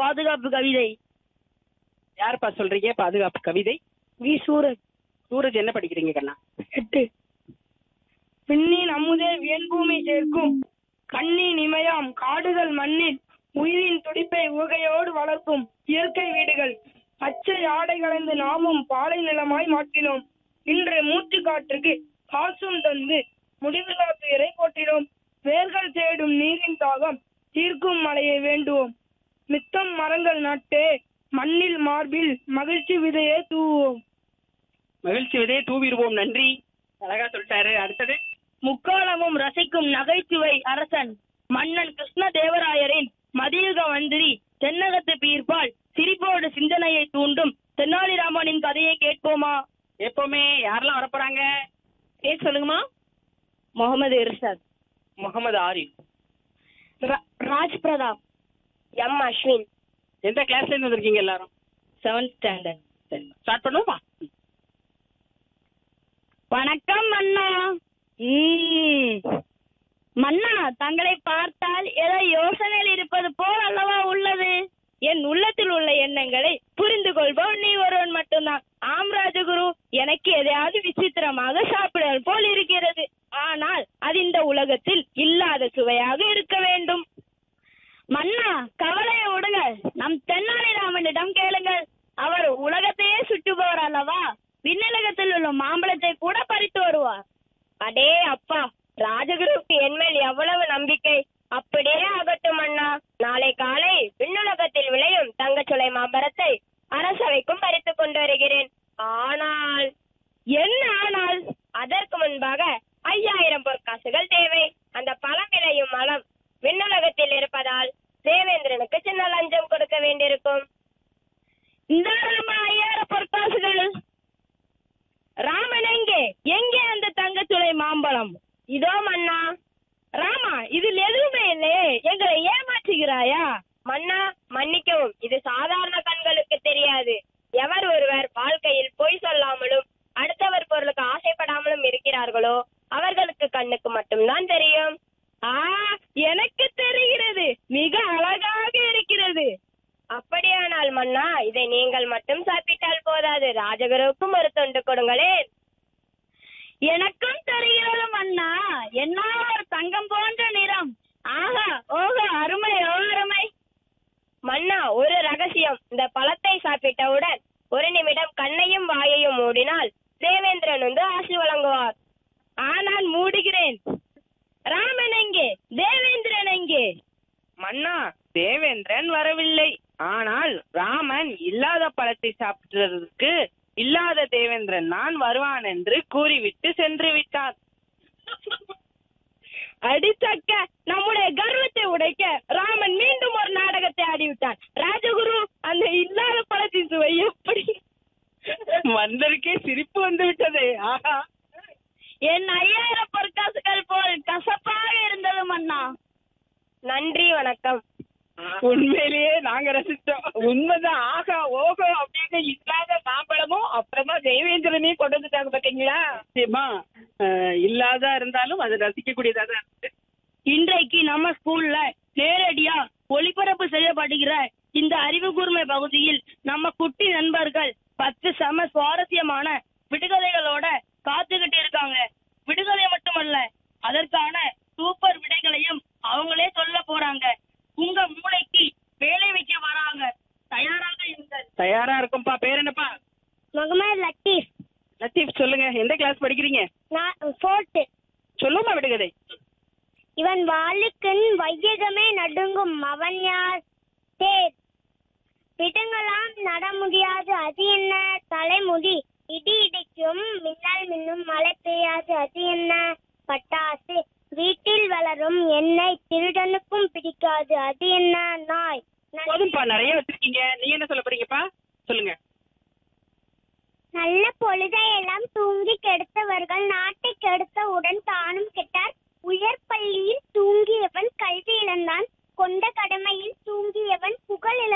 பாதுகாப்பு கவிதை யாருப்பா சொல்றீங்க பாதுகாப்பு கவிதை வி சூரஜ் சூரஜ் என்ன படிக்கிறீங்க கண்ணா எட்டு விண்ணின் அமுதே வியன்பூமி சேர்க்கும் கண்ணின் இமயம் காடுகள் மண்ணில் உயிரின் துடிப்பை உகையோடு வளர்க்கும் இயற்கை வீடுகள் பச்சை ஆடை கலந்து நாமும் பாலை நிலமாய் மாற்றினோம் இன்று மூச்சு காற்றுக்கு காசும் தந்து முடிவில்லா துயரை போற்றினோம் வேர்கள் தேடும் நீரின் தாகம் தீர்க்கும் மழையை வேண்டுவோம் மித்தம் மரங்கள் நட்டே மண்ணில் மார்பில் மகிழ்ச்சி விதையே தூவுவோம் மகிழ்ச்சி விதையை தூவிடுவோம் நன்றி அழகா சொல்லிட்டாரு அடுத்தது முக்காலமும் ரசிக்கும் நகைச்சுவை அரசன் மன்னன் கிருஷ்ண தேவராயரின் மதியுக மந்திரி தென்னகத்து பீர்பால் சிரிப்போடு சிந்தனையை தூண்டும் தென்னாலிராமனின் கதையை கேட்போமா எப்பவுமே யாரெல்லாம் வரப்போறாங்க பேர் சொல்லுங்கம்மா முகமது இர்ஷாத் முகமது ஆரிஃப் ராஜ் பிரதாப் எம் அஸ்வின் எந்த கிளாஸ்ல இருந்து வந்திருக்கீங்க எல்லாரும் செவன்த் ஸ்டாண்டர்ட் சரி ஸ்டார்ட் பண்ணுவோமா வணக்கம் மன்னா ம். மன்னா தங்களை பார்த்தால் ஏதோ யோசனையில் இருப்பது போல் அல்லவா உள்ளது என் உள்ளத்தில் உள்ள எண்ணங்களை புரிந்து கொள்பவன் நீ ஒருவன் மட்டும்தான் ஆம் ராஜகுரு எனக்கு எதையாவது விசித்திரமாக சாப்பிடல் போல் இருக்கிறது ஆனால் அது இந்த உலகத்தில் இல்லாத சுவையாக இருக்க வேண்டும் மன்னா கவலையை விடுங்க நம் தென்னாலிராமனிடம் கேளுங்கள் அவர் உலகத்தையே சுற்றுபவர் அல்லவா விண்ணுலகத்தில் உள்ள மாம்பழத்தை கூட பறித்து வருவார் அடே அப்பா ராஜகுருவுக்கு என்மேல் எவ்வளவு நம்பிக்கை அப்படியே ஆகட்டும் அண்ணா நாளை காலை விண்ணுலகத்தில் விளையும் தங்கச்சுளை மாம்பழத்தை அரசவைக்கும் பறித்துக் கொண்டு வருகிறேன் ஆனால் என்ன ஆனால் அதற்கு முன்பாக ஐயாயிரம் பொற்காசுகள் தேவை அந்த பழம் விளையும் மலம் விண்ணுலகத்தில் இருப்பதால் தேவேந்திரனுக்கு சின்ன லஞ்சம் கொடுக்க வேண்டியிருக்கும் இந்த ஐயாயிரம் பொற்காசுகள் ராமன் எங்கே எங்கே அந்த தங்கச்சுளை மாம்பழம் இதோ மன்னா ராமா இதில் எதுவுமே இல்லையே எங்களை ஏமாற்றுகிறாயா மன்னா மன்னிக்கவும் இது சாதாரண கண்களுக்கு தெரியாது எவர் ஒருவர் வாழ்க்கையில் பொய் சொல்லாமலும் அடுத்தவர் பொருளுக்கு ஆசைப்படாமலும் இருக்கிறார்களோ அவர்களுக்கு கண்ணுக்கு மட்டும்தான் தெரியும் ஆ எனக்கு தெரிகிறது மிக அழகாக இருக்கிறது அப்படியானால் மன்னா இதை நீங்கள் மட்டும் சாப்பிட்டால் போதாது ராஜகுருவுக்கும் ஒரு தொண்டு கொடுங்களேன் எனக்கும் தெரிகிறது மன்னா என்ன ஒரு தங்கம் போன்ற நிறம் ஆஹா ஓஹோ அருமை ஓ அருமை மன்னா ஒரு ரகசியம் இந்த பழத்தை சாப்பிட்டவுடன் ஒரு நிமிடம் கண்ணையும் வாயையும் மூடினால் தேவேந்திரன் வந்து ஆசி வழங்குவார் ஆ நான் மூடுகிறேன் ராமன் எங்கே தேவேந்திரன் எங்கே மன்னா தேவேந்திரன் வரவில்லை ஆனால் ராமன் இல்லாத பழத்தை சாப்பிடுறதுக்கு இல்லாத தேவேந்திரன் நான் வருவான் என்று கூறிவிட்டு சென்று விட்டார் அடிச்சக்க நம்முடைய கர்வத்தை உடைக்க ராமன் மீண்டும் ஒரு நாடகத்தை ஆடிவிட்டான் ராஜகுரு அந்த இல்லாத பழத்தின் சுவை எப்படி வந்தருக்கே சிரிப்பு வந்து விட்டது ஆஹா என் ஐயாயிரம் பொற்காசுகள் போல் கசப்பாக இருந்தது மன்னா நன்றி வணக்கம் உண்மையிலேயே நாங்க ரசிச்சோம் உண்மைதான் ஆகா ஓகோ அப்படின்னு இல்லாத மாம்பழமும் அப்புறமா தேவேந்திரனையும் கொண்டு வந்துட்டாங்க பாத்தீங்களா நிச்சயமா அஹ், இல்லாத இருந்தாலும் அது ரசிக்கக்கூடியதா தான் இருக்கு இன்றைக்கு நம்ம ஸ்கூல்ல நேரடியா ஒளிபரப்பு செய்யப்படுகிற இந்த அறிவு கூர்மை பகுதியில் நம்ம குட்டி நண்பர்கள் பத்து செம சுவாரஸ்யமான விடுகதைகளோட காத்துக்கிட்டு இருக்காங்க விடுகதை மட்டுமல்ல அதற்கான சூப்பர் விடைகளையும் அவங்களே சொல்ல போறாங்க உங்க மூளைக்கு வேலை வைக்க வராங்க தயாராக இருங்கள் தயாரா இருக்கும்பா பேர் என்னப்பா முகமது லத்தீப் லத்தீப் சொல்லுங்க எந்த கிளாஸ் படிக்கிறீங்க நான் ஃபோர்த்து சொல்லுமா விடுகதை இவன் வாளுக்கன் வையகமே நடுங்கும் அவன் யார் தேர் விடுங்களாம் நட முடியாது அது என்ன தலைமுடி இடி இடிக்கும் மின்னல் மின்னும் மழை பெய்யாது அது என்ன பட்டாசு வீட்டில் வளரும் எண்ணெய் திருடனுக்கும் பிடிக்காது அது என்ன நாய் போதும்பா நிறைய வச்சிருக்கீங்க நீங்க என்ன சொல்ல போறீங்கப்பா சொல்லுங்க நல்ல பொழுதையெல்லாம் தூங்கி கெடுத்தவர்கள் நாட்டை கெடுத்தவுடன் தானும் கெட்டார் உயர் பள்ளியில் தூங்கியவன் கல்வி இழந்தான் கொண்ட கடமையில் தூங்கியவன் புகழ் இழந்தான்